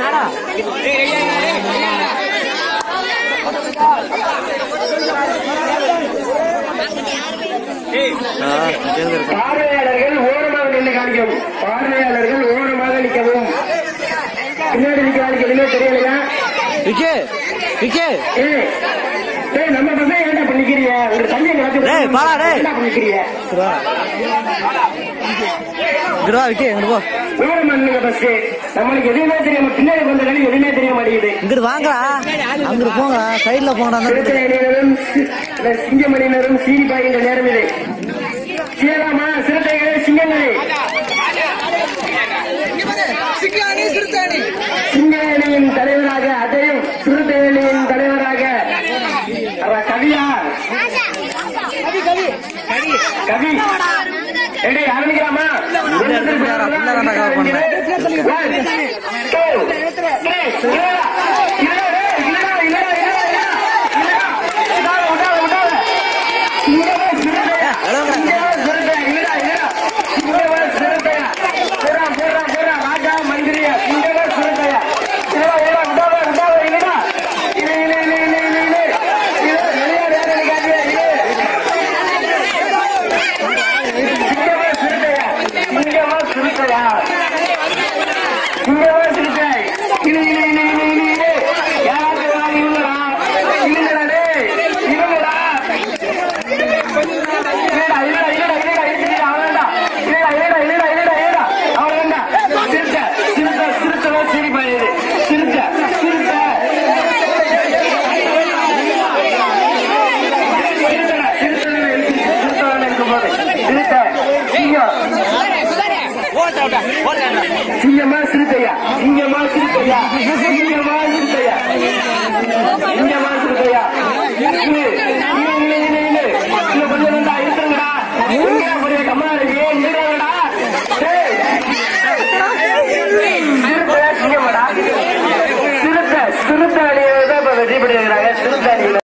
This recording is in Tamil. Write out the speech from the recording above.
பார்வையாளர்கள் ஓரமாக நின்று காணிக்கவும் பார்வையாளர்கள் ஓரமாக நிற்கவும் பின்னாடி நிற்கிறாங்க எதுவுமே தெரியலையா விக்கே விக்கே ஏய் ஏய் நம்ம பசங்க ஏன்டா பண்ணிக்கிறீங்க ஒரு தண்ணியை கலந்து டேய், பாலா, டேய். என்ன பண்ணிக்கிறீங்க இங்க வா விக்கே இங்க போ ஓரமா நில்லுங்க பஸ் நம்மளுக்கு எதுவுமே தெரியாம பின்னாடி வந்ததால எதுவுமே தெரிய மாட்டேங்குது இங்கிட்டு வாங்கடா அங்கிட்டு போங்கடா சைடுல போங்கடா அந்த சிறுத்தை அணியினரும் சி- இல்ல, சிங்கமணியினரும் சீறி பாய்கின்ற நேரம் இது சீரலாமா சிறுத்தைகளே சிங்கங்களே சிங்க அணியின் தலைவராக அதையும் சிறுத்தை அணியின் தலைவராக அவ கவியா கவி எடி ஆரம்பிக்கலாமா பிள்ளையாரா, பிள்ளையாரா cover பண்றேன். One, two, three, இல்லடா, இல்லடா, டேய், இல்லடா, இல்லடா, இல்லடா, இல்லடா. இல்லடா. விடாத, விடாத, விடாத. இங்கவே சிறுத்தையா. இங்கவே சிறுத்தையா. இல்லடா, இல்லடா. இங்கவே சிறுத்தையா. போடா, போடா, போடா. ராஜா, மந்திரியா. இங்கவே சிறுத்தையா. இல்லடா, இல்லடா, விடாத, விடாத, இல்லடா. இரு, இரு, இரு, இரு, இரு, இரு. இரு, வெளியாடு, யாரும் இருக்காது. இரு. இங்கவே சிறுத்தையா. இங்கவே சிறுத்தையா. இங்கவே சிறுத்தை. இரு, இரு, இரு, இரு, இரு, இரு. யாரு வா, இவங்களா? இவங்களா, டேய். இவங்களா? இல்லடா, இல்லடா, இல்லடா, இல்லடா, இல்லடா, அவன் வேண்டாம். இல்லடா, இல்லடா, இல்லடா, இல்லடா, இல்லடா. அவன் வேண்டாம். சிறுத்தை, சிறுத்தை, சிறுத்தைதான் சிரிப்பா இது. சிறுத்தை, சிறுத்தை. சிறுத்தைடா, சிறுத்தைதான் இருக்கு. சிறுத்தைதான் இருக்கும் போது. சிறுத்தை, சிங்கம். சிங்கமா சிறுத்தையா சிங்கமா சிறுத்தையா சிங்கமா சிறுத்தையா சிங்கமா சிறுத்தையா இரு, இரு, இரு, இரு, இரு. இன்னும் கொஞ்சம் இருந்தா இருந்துருங்கடா எங்கடா போறீங்க? கம்முனு இருங்க. இருங்கடா. டேய். சிறுத்தை, சிங்கமாடா. சிறுத்தை சிறுத்தை அணியை தான் இப்ப வெற்றி பெற்றிருக்கிறாங்க சிறுத்தை அணியில